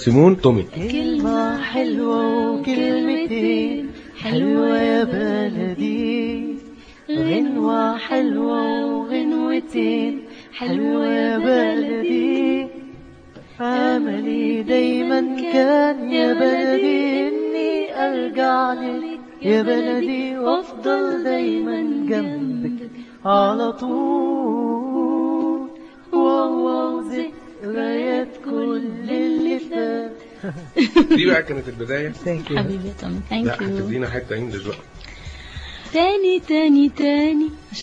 سيمون تومي كلمة حلوة وكلمتين حلوة يا بلدي غنوة حلوة وغنوتين حلوة يا بلدي أملي دايما كان يا بلدي إني أرجع لك يا بلدي وأفضل دايما جنبك على طول وهو ذكريات كل اللي فات دي بقى كانت البدايه ثانك يو حبيبي يا تومي لا ثانك يو هتدينا حته انجلش بقى تاني تاني تاني